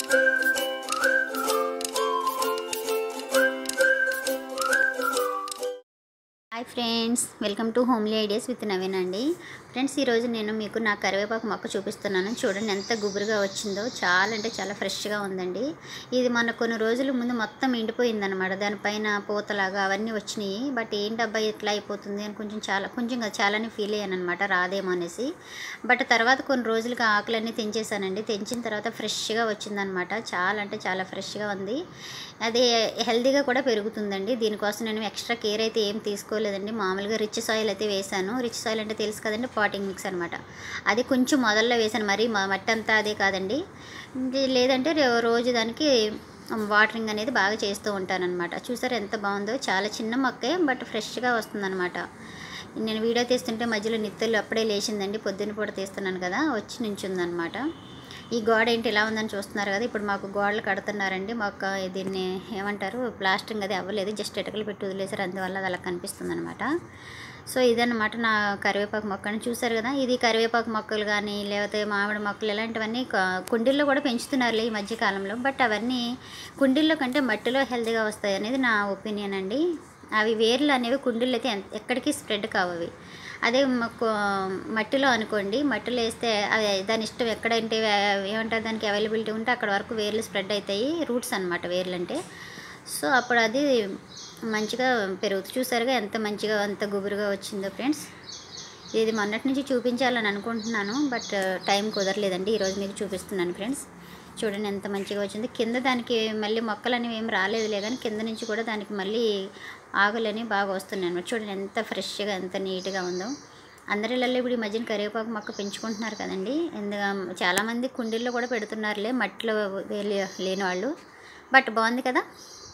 hi friends welcome to homely ideas with Naveen అండి friends ఈరోజు నేను మీకు నా కరివేపాకు మొక్క చూపిస్తున్నాను చూడండి ఎంత గుబురుగా వచ్చిందో చాలా అంటే చాలా ఫ్రెష్గా ఉందండి ఇది మన కొన్ని రోజుల ముందు మొత్తం ఎండిపోయిందనమాట దానిపైన పూతలాగా అవన్నీ వచ్చినాయి బట్ ఏంటబ్బా ఇట్లా అయిపోతుంది అని కొంచెం చాలా కొంచెం కాదు చాలానే ఫీల్ అయ్యాను అనమాట రాదేమో అనేసి బట్ తర్వాత కొన్ని రోజులుగా ఆకులన్నీ తెంచేసానండి తెంచిన తర్వాత ఫ్రెష్గా వచ్చిందనమాట చాలా అంటే చాలా ఫ్రెష్గా ఉంది అది హెల్తీగా కూడా పెరుగుతుందండి దీనికోసం నేను ఎక్స్ట్రా కేర్ అయితే ఏం తీసుకోలేదండి మామూలుగా రిచ్ సాయిల్ అయితే వేసాను రిచ్ సాయిల్ అంటే తెలుసు కదండి పాటింగ్ మిక్స్ అనమాట అది కొంచెం మొదల్లో వేసాను మరి మా మట్టి అంతా అదే కాదండి ఇది లేదంటే రో- రోజు దానికి వాటరింగ్ అనేది బాగా చేస్తూ ఉంటానన్నమాట చూసారు ఎంత బాగుందో చాలా చిన్న మొక్కే బట్ ఫ్రెష్గా వస్తుందన్నమాట నేను వీడియో తీస్తుంటే మధ్యలో నిత్తులు అప్పుడే లేచిందండి పొద్దున్న పూట తీస్తున్నాను కదా వచ్చి నించుందనమాట ఈ గోడ ఏంటి ఇలా ఉందని చూస్తున్నారు కదా ఇప్పుడు మాకు గోడలు కడుతున్నారండి మాకు దీన్ని ఏమంటారు ప్లాస్టింగ్ అది అవ్వలేదు జస్ట్ ఇటుకలు పెట్టి వదిలేసారు అందువల్ల అది అలా కనిపిస్తుంది అనమాట సో ఇదన్నమాట నా కరివేపాకు మొక్కని చూసారు కదా ఇది కరివేపాకు మొక్కలు కానీ లేకపోతే మామిడి మొక్కలు ఇలాంటివన్నీ క- కుండీల్లో కూడా పెంచుతున్నారులే ఈ మధ్య కాలంలో బట్ అవన్నీ కుండీల్లో కంటే మట్టిలో హెల్తీగా వస్తాయి అనేది నా ఒపీనియన్ అండి అవి వేర్లు అనేవి కుండీల్లో అయితే ఎంత- ఎక్కడికి స్ప్రెడ్ కావవి అదే మాకు మట్టిలో అనుకోండి మట్టిలో వేస్తే అవి దాని ఇష్టం ఎక్కడంటే వే- ఏమంటారు దానికి అవైలబిలిటీ ఉంటే అక్కడ వరకు వేర్లు స్ప్రెడ్ అవుతాయి రూట్స్ అనమాట వేర్లు అంటే సో అప్పుడు అది మంచిగా పెరుగుతుంది చూసారుగా ఎంత మంచిగా ఎంత గుబురుగా వచ్చిందో ఫ్రెండ్స్ ఇది మొన్నటి నుంచి చూపించాలని అనుకుంటున్నాను బట్ టైం కుదరలేదండి ఈరోజు మీకు చూపిస్తున్నాను ఫ్రెండ్స్ చూడండి ఎంత మంచిగా వచ్చింది కింద దానికి మళ్ళీ మొక్కలు అనేవి ఏం రాలేదులే కానీ కింద నుంచి కూడా దానికి మళ్ళీ ఆకులని బాగా వస్తున్నాయి అన్నమాట చూడండి ఎంత ఫ్రెష్గా ఎంత నీట్గా ఉందో అందరిలో ఇప్పుడు ఈ మధ్యన కరివేపాకు మొక్క పెంచుకుంటున్నారు కదండి ఎందుకు చాలామంది కుండీల్లో కూడా పెడుతున్నారులే మట్టిలో లే- లేని వాళ్ళు బట్ బాగుంది కదా